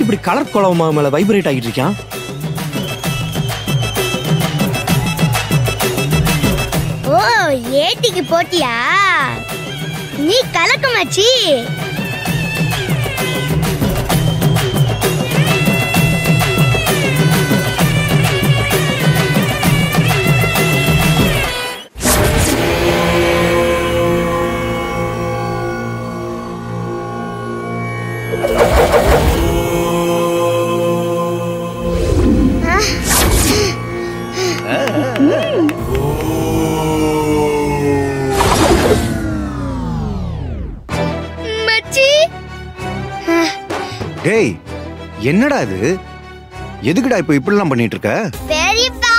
இப்படி கலர் குழம்பு மேல வைப்ரேட் ஆகிட்டு இருக்கான் ஓ ஏட்டிக்கு போட்டியா நீ கலக்கு மச்சி மச்சி டேய் என்னடா இது எதுக்குடா இப்போ இப்படிலாம் பண்ணிட்டு இருக்க பெரியப்பா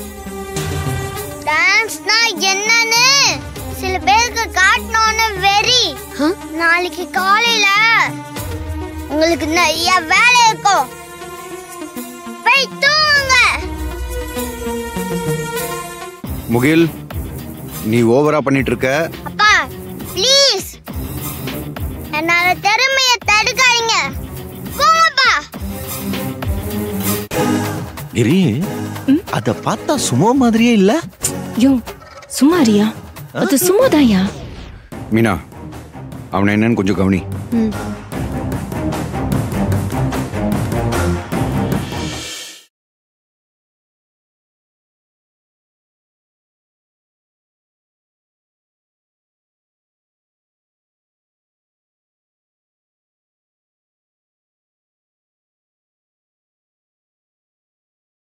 டான்ஸ்னா என்னன்னு சில பேருக்கு காட்டணும்னு வெறி நாளைக்கு காலையில உங்களுக்கு நிறைய வேலை இருக்கும் போய் தூங்குங்க முகில் நீ ஓவரா பண்ணிட்டு இருக்க அப்பா ப்ளீஸ் என்னால திறமைய தடுக்காதீங்க போங்கப்பா கிரி அத பார்த்தா சும்மா மாதிரியே இல்ல யோ சும்மாரியா அது சும்மாதாயா மீனா அவனை என்னன்னு கொஞ்சம் கவனி ம்